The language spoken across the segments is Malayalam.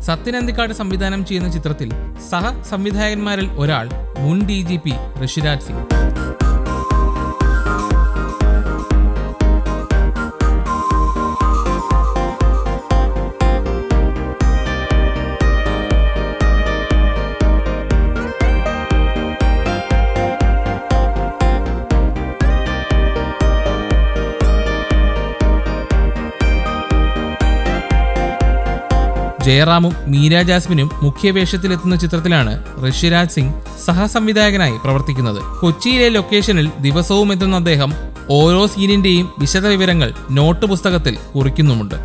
സത്യൻ അന്തിക്കാട് സംവിധാനം ചെയ്യുന്ന ചിത്രത്തിൽ സഹ സംവിധായകന്മാരിൽ ഒരാൾ മുൻ D G P Rishiraj Singh ജയറാമും മീര ജാസ്മിനും മുഖ്യവേഷത്തിലെത്തുന്ന ചിത്രത്തിലാണ് ഋഷിരാജ് സിംഗ് സഹസംവിധായകനായി പ്രവർത്തിക്കുന്നത് കൊച്ചിയിലെ ലൊക്കേഷനിൽ ദിവസവും എത്തുന്ന അദ്ദേഹം ഓരോ സീനിന്റെയും വിശദവിവരങ്ങൾ നോട്ട് പുസ്തകത്തിൽ കുറിക്കുന്നുമുണ്ട്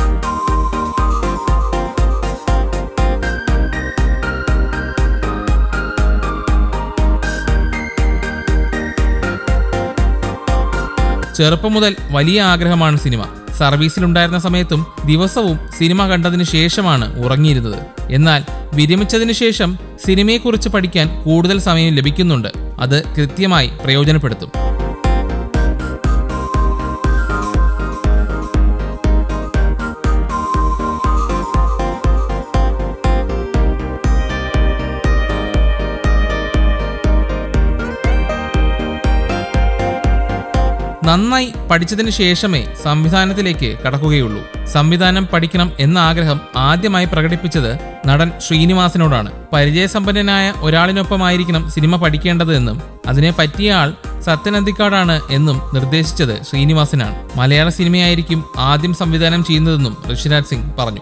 ചെറുപ്പം മുതൽ വലിയ ആഗ്രഹമാണ് സിനിമ സർവീസിലുണ്ടായിരുന്ന സമയത്തും ദിവസവും സിനിമ കണ്ടതിന് ശേഷമാണ് ഉറങ്ങിയിരുന്നത് എന്നാൽ വിരമിച്ചതിന് ശേഷം സിനിമയെക്കുറിച്ച് പഠിക്കാൻ കൂടുതൽ സമയം ലഭിക്കുന്നുണ്ട് അത് കൃത്യമായി പ്രയോജനപ്പെടുത്തും നന്നായി പഠിച്ചതിന് ശേഷമേ സംവിധാനത്തിലേക്ക് കടക്കുകയുള്ളൂ സംവിധാനം പഠിക്കണം എന്ന ആഗ്രഹം ആദ്യമായി പ്രകടിപ്പിച്ചത് നടൻ ശ്രീനിവാസനോടാണ് പരിചയസമ്പന്നനായ ഒരാളിനൊപ്പമായിരിക്കണം സിനിമ പഠിക്കേണ്ടത് എന്നും അതിനെ പറ്റിയ ആൾ സത്യനന്ദിക്കാടാണ് എന്നും നിർദ്ദേശിച്ചത് ശ്രീനിവാസനാണ് മലയാള സിനിമയായിരിക്കും ആദ്യം സംവിധാനം ചെയ്യുന്നതെന്നും ഋഷിരാജ് സിംഗ് പറഞ്ഞു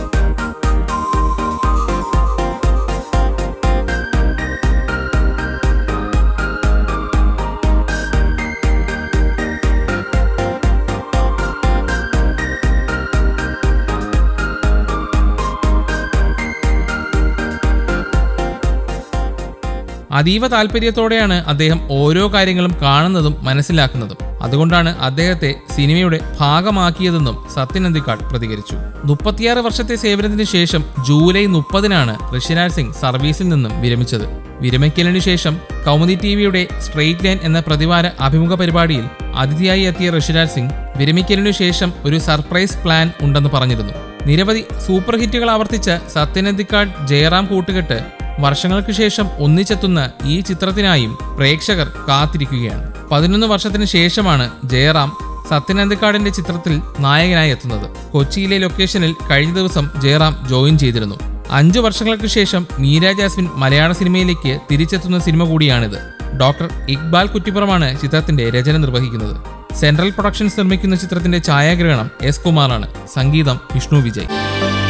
അതീവ താല്പര്യത്തോടെയാണ് അദ്ദേഹം ഓരോ കാര്യങ്ങളും കാണുന്നതും മനസ്സിലാക്കുന്നതും അതുകൊണ്ടാണ് അദ്ദേഹത്തെ സിനിമയുടെ ഭാഗമാക്കിയതെന്നും സത്യനന്ദിക്കാട് പ്രതികരിച്ചു മുപ്പത്തിയാറ് വർഷത്തെ സേവനത്തിന് ശേഷം ജൂലൈ മുപ്പതിനാണ് ഋഷിരാജ് സിംഗ് സർവീസിൽ നിന്നും വിരമിച്ചത് വിരമിക്കലിനു ശേഷം കൗമുദി ടിവിയുടെ സ്ട്രെയിറ്റ് ലൈൻ എന്ന പ്രതിവാര അഭിമുഖ പരിപാടിയിൽ അതിഥിയായി എത്തിയ ഋഷിരാജ് സിംഗ് വിരമിക്കലിനു ശേഷം ഒരു സർപ്രൈസ് പ്ലാൻ ഉണ്ടെന്ന് പറഞ്ഞിരുന്നു നിരവധി സൂപ്പർ ഹിറ്റുകൾ ആവർത്തിച്ച സത്യനന്ദിക്കാട് ജയറാം കൂട്ടുകെട്ട് വർഷങ്ങൾക്ക് ശേഷം ഒന്നിച്ചെത്തുന്ന ഈ ചിത്രത്തിനായും പ്രേക്ഷകർ കാത്തിരിക്കുകയാണ് പതിനൊന്ന് വർഷത്തിന് ശേഷമാണ് ജയറാം സത്യനന്ദിക്കാടിന്റെ ചിത്രത്തിൽ നായകനായി എത്തുന്നത് കൊച്ചിയിലെ ലൊക്കേഷനിൽ കഴിഞ്ഞ ദിവസം ജയറാം ജോയിൻ ചെയ്തിരുന്നു അഞ്ചു വർഷങ്ങൾക്ക് ശേഷം മീര ജാസ്മിൻ മലയാള സിനിമയിലേക്ക് തിരിച്ചെത്തുന്ന സിനിമ കൂടിയാണിത് ഡോക്ടർ ഇക്ബാൽ കുറ്റിപ്പുറമാണ് ചിത്രത്തിന്റെ രചന നിർവഹിക്കുന്നത് സെൻട്രൽ പ്രൊഡക്ഷൻസ് നിർമ്മിക്കുന്ന ചിത്രത്തിന്റെ ഛായാഗ്രഹണം എസ് കുമാറാണ് സംഗീതം വിഷ്ണു വിജയ്